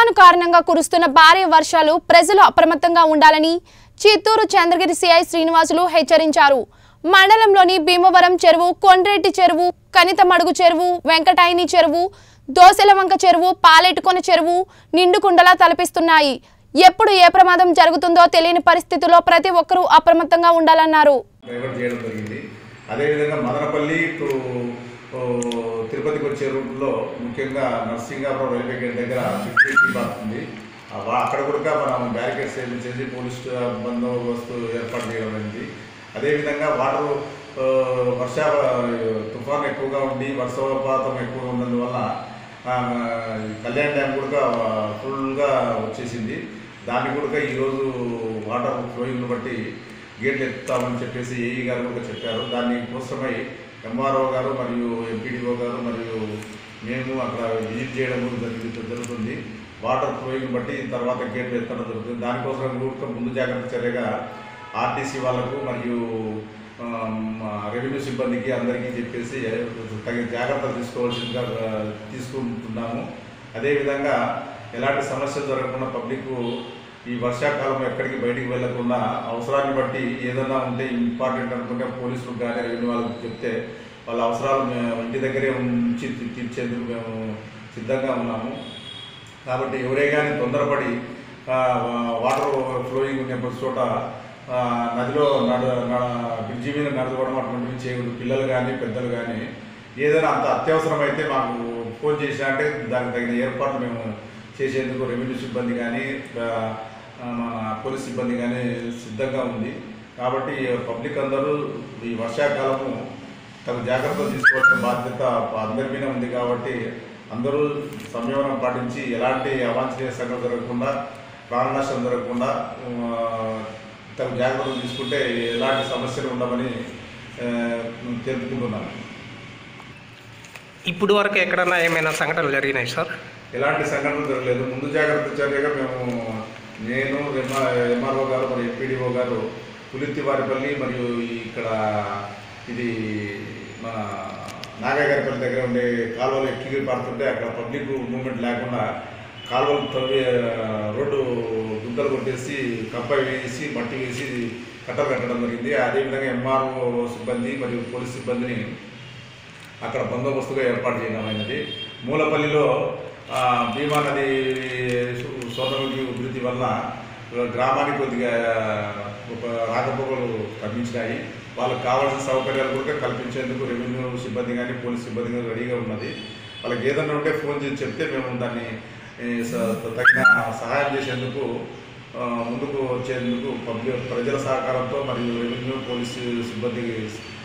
తుఫాను కారణంగా కురుస్తున్న భారీ వర్షాలు ప్రజలు అప్రమత్తంగా ఉండాలని చిత్తూరు చంద్రగిరి సిఐ శ్రీనివాసులు హెచ్చరించారు మండలంలోని భీమవరం చెరువు కొండ్రెడ్డి చెరువు కనితమడుగు చెరువు వెంకటాయిని చెరువు దోసెలవంక చెరువు పాలెట్టుకొన చెరువు నిండుకుండలా తలపిస్తున్నాయి ఎప్పుడు ఏ ప్రమాదం జరుగుతుందో తెలియని పరిస్థితుల్లో ప్రతి ఒక్కరూ అప్రమత్తంగా ఉండాలన్నారు డైవర్ట్ చేయడం జరిగింది అదేవిధంగా మదనపల్లి టు ఓ, తిరుపతికి వచ్చే రూట్లో ముఖ్యంగా నర్సింగాపురం రైల్వే గేట్ దగ్గర ఫిఫ్టీ పడుతుంది ఆ వా- అక్కడ కూడా మనం బ్యారికేడ్స్ చేసి పోలీస్ బందోబస్తు ఏర్పాటు చేయడం జరిగింది అదేవిధంగా వాటర్ ఆ, వర్ష తుఫాన్ ఎక్కువగా ఉండి వర్షపాతం ఎక్కువగా ఉన్నందువల్ల ఆ, కళ్యాణ్ డ్యామ్ కూడా ఫుల్గా వచ్చేసింది దాన్ని కూడా ఈరోజు వాటర్ ఫ్లోయింగ్ను బట్టి గేట్లు ఎత్తుతామని చెప్పేసి ఏఈ గారు కూడా చెప్పారు దాని కోసమై ఎంఆర్ఓ గారు మరియు ఎంపీడీఓ గారు మరియు మేము అక్కడ విజిట్ చేయడం కూడా జరిగి జరుగుతుంది వాటర్ ఫ్లోయింగ్ బట్టి తర్వాత గేట్లు ఎత్తడం జరుగుతుంది దానికోసం కూడా ముందు జాగ్రత్త చర్యగా ఆర్టీసీ వాళ్ళకు మరియు ఆమ్, రెవెన్యూ సిబ్బందికి అందరికీ చెప్పేసి తగిన జాగ్రత్తలు తీసుకోవాల్సిందిగా ఆ, తీసుకుంటున్నాము అదేవిధంగా ఎలాంటి సమస్యలు జరగకుండా పబ్లిక్ ఈ వర్షాకాలం ఎక్కడికి బయటికి వెళ్లకుండా అవసరాన్ని బట్టి ఏదైనా ఉంటే ఇంపార్టెంట్ అనుకుంటే పోలీసులకు కానీ రెవెన్యూ వాళ్ళకి చెప్తే వాళ్ళ అవసరాలు మేము ఇంటి దగ్గరే ఉంచి తీ- తీర్చేందుకు మేము సిద్ధంగా ఉన్నాము కాబట్టి ఎవరే కానీ తొందరపడి ఆ, వాటర్ ఫ్లోయింగ్ ఉన్న ప్రతి చోట ఆ, నదిలో నడ నడ- బ్రిడ్జి మీద నడవడం అటువంటివి చేయకూడదు పిల్లలు కానీ పెద్దలు కానీ ఏదైనా అంత అవసరం అయితే మాకు ఫోన్ చేసినా అంటే దానికి తగిన ఏర్పాట్లు మేము చేసేందుకు రెవెన్యూ సిబ్బంది కానీ ఆ, మన పోలీస్ సిబ్బంది కానీ సిద్ధంగా ఉంది కాబట్టి పబ్లిక్ అందరూ ఈ వర్షాకాలము తగు జాగ్రత్తలు తీసుకోవాల్సిన బాధ్యత అందరి మీద ఉంది కాబట్టి అందరూ సంయమనం పాటించి ఎలాంటి అవాంఛనీయ సంఘటన జరగకుండా ప్రాణ నష్టం జరగకుండా ఆ, తగు జాగ్రత్తలు తీసుకుంటే ఎలాంటి సమస్యలు ఉండవని ఆ, తెలుపుకుంటున్నాను ఇప్పుడు వరకు ఎక్కడన్నా ఏమైనా సంఘటనలు జరిగినాయి సార్ ఎలాంటి సంఘటనలు జరగలేదు ముందు జాగ్రత్త చర్యగా మేము నేను ఎంఆర్ఓ గారు మరియు ఎంపీడీఓ గారు పులిత్తివారిపల్లి మరియు ఈ ఇక్కడ ఇది మన నాగగారిపల్లి దగ్గర ఉండే కాలువలు ఎక్కి పడుతుంటే అక్కడ పబ్లిక్ మూవ్మెంట్ లేకుండా కాలువలు తవ్వి ఆ, రోడ్డు గుంతలు కొట్టేసి కంప వేసి మట్టి వేసి కట్టలు కట్టడం జరిగింది అదేవిధంగా ఎంఆర్ఓ సిబ్బంది మరియు పోలీస్ సిబ్బందిని అక్కడ బందోబస్తుగా ఏర్పాటు చేయడం అయినది మూలపల్లిలో ఆ, భీమా నది సు- సోదరులకి ఉధృతి వలన గ్రామానికి కొద్దిగా ఒక రాకపోకలు కనిపించినాయి వాళ్ళకి కావాల్సిన సౌకర్యాలు కూడా కల్పించేందుకు రెవెన్యూ సిబ్బంది కానీ పోలీస్ సిబ్బంది కానీ రెడీగా ఉన్నది వాళ్ళకి ఏదైనా ఉంటే ఫోన్ చేసి చెప్తే మేము దాన్ని ఈ, స- తగిన సహాయం చేసేందుకు ఆ, ముందుకు వచ్చేందుకు పబ్లిక్ ప్రజల సహకారంతో మరియు రెవెన్యూ పోలీసు సిబ్బంది